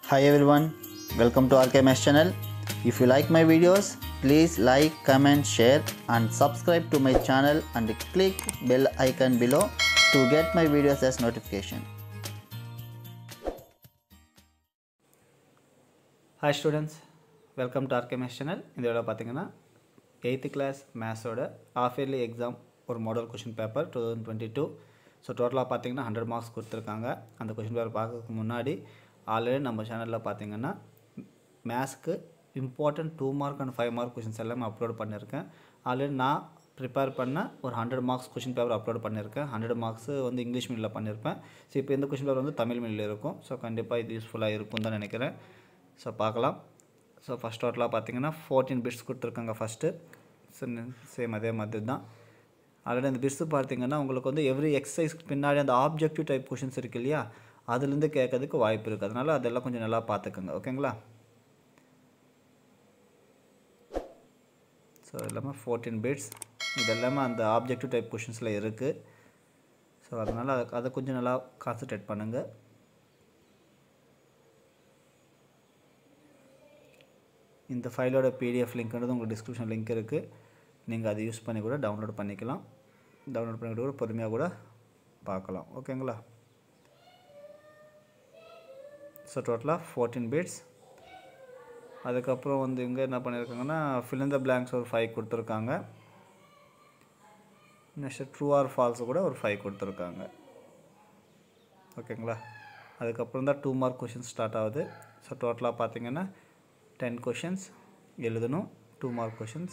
Hi everyone, welcome to RKMS channel. If you like my videos, please like, comment, share and subscribe to my channel and click bell icon below to get my videos as notification. Hi students welcome to ஆர்கேமேஸ் channel இந்த video பார்த்தீங்கன்னா eighth class மேத்ஸோட half yearly exam ஒரு model question paper two thousand twenty two so டோட்டலாக பார்த்தீங்கன்னா hundred marks கொடுத்துருக்காங்க அந்த question paper பார்க்கறதுக்கு முன்னாடி ஆல்ரெடி நம்ம சேனலில் பார்த்தீங்கன்னா மேத்ஸ்க்கு important two mark and five mark questions எல்லாமே அப்லோட் பண்ணியிருக்கேன் ஆல்ரெடி நான் ப்ரிப்பேர் பண்ண ஒரு hundred marks question paper upload பண்ணியிருக்கேன் ஹண்ட்ரட் மார்க்ஸ் வந்து இங்கிலீஷ் மீடியில் பண்ணியிருப்பேன் ஸோ இப்போ இந்த கொஷின் பேப்பர் வந்து தமிழ் மீடியில் இருக்கும் ஸோ கண்டிப்பாக இது யூஸ்ஃபுல்லாக இருக்கும் தான் நினைக்கிறேன் ஸோ பார்க்கலாம் ஸோ ஃபஸ்ட் டோட்டலாக பார்த்தீங்கன்னா ஃபோர்டீன் பிட்ஸ் கொடுத்துருக்காங்க ஃபஸ்ட்டு சேம் அதே மாதிரி தான் ஆல்ரெடி அந்த பிட்ஸு பார்த்தீங்கன்னா உங்களுக்கு வந்து எவ்ரி எக்ஸசைஸ்க்கு பின்னாடி அந்த ஆப்ஜெக்டிவ் டைப் கொஷின்ஸ் இருக்கு இல்லையா அதுலேருந்து கேட்கறதுக்கு வாய்ப்பு இருக்குது அதனால் அதெல்லாம் கொஞ்சம் நல்லா பார்த்துக்கோங்க ஓகேங்களா ஸோ எல்லாமே ஃபோர்டீன் பிட்ஸ் இது எல்லாமே அந்த ஆப்ஜெக்டிவ் டைப் கொஷின்ஸில் இருக்குது ஸோ அதனால் அதை அதை கொஞ்சம் நல்லா கான்சன்ட்ரேட் பண்ணுங்கள் இந்த ஃபைலோட பிடிஎஃப் லிங்க்ன்றது உங்களுக்கு டிஸ்கிரிப்ஷன் லிங்க் இருக்குது நீங்கள் அதை யூஸ் பண்ணி கூட டவுன்லோட் பண்ணிக்கலாம் டவுன்லோட் பண்ணிட்டு கூட பொறுமையாக கூட பார்க்கலாம் ஓகேங்களா ஸோ டோட்டலாக ஃபோர்டீன் பிட்ஸ் அதுக்கப்புறம் வந்து இங்கே என்ன பண்ணியிருக்காங்கன்னா fill in the blanks ஒரு ஃபைவ் கொடுத்துருக்காங்க நெக்ஸ்ட் ட்ரூ ஆர் ஃபால்ஸ் கூட ஒரு ஃபைவ் கொடுத்துருக்காங்க ஓகேங்களா அதுக்கப்புறம் தான் டூ மார்க் கொஷின்ஸ் ஸ்டார்ட் ஆகுது ஸோ டோட்டலாக பார்த்தீங்கன்னா டென் கொஷின்ஸ் எழுதணும் டூ மார்க் கொஷின்ஸ்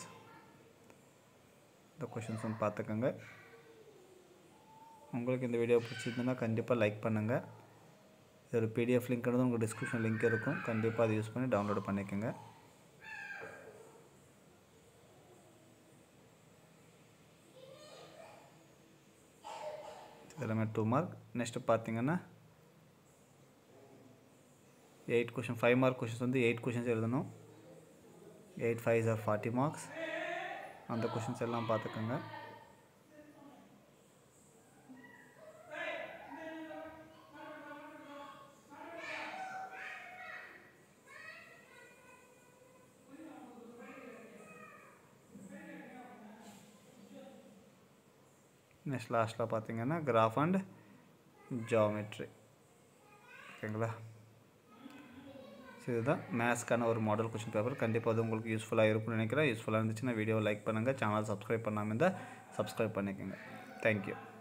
இந்த கொஷின்ஸும் பார்த்துக்கோங்க உங்களுக்கு இந்த வீடியோ பிடிச்சிருந்துன்னா கண்டிப்பாக லைக் பண்ணுங்கள் இது ஒரு பிடிஎஃப் லிங்க்ன்றது உங்கள் டிஸ்கிரிப்ஷன் லிங்க் இருக்கும் கண்டிப்பாக அதை யூஸ் பண்ணி டவுன்லோட் பண்ணிக்கோங்க எல்லாமே டூ மார்க் நெக்ஸ்ட்டு பார்த்தீங்கன்னா eight question five mark questions வந்து எயிட் கொஷின்ஸ் எழுதணும் eight five are forty marks அந்த கொஷின்ஸ் எல்லாம் பார்த்துக்கோங்க நெக்ஸ்ட் லாஸ்ட்டில் பார்த்தீங்கன்னா கிராஃப் அண்ட் ஜாமெட்ரி ஓகேங்களா ஸோ இதுதான் மேத்ஸ்க்கான ஒரு மாடல் கொஷின் பேப்பர் கண்டிப்பாக அது உங்களுக்கு யூஸ்ஃபுல்லாக இருக்கும்னு நினைக்கிறேன் யூஸ்ஃபுல்லாக இருந்துச்சுன்னா வீடியோ லைக் பண்ணுங்கள் சேனல் சப்ஸ்கிரைப் பண்ணாமல் இருந்தால் சப்ஸ்கிரைப் பண்ணிக்கோங்க தேங்க்யூ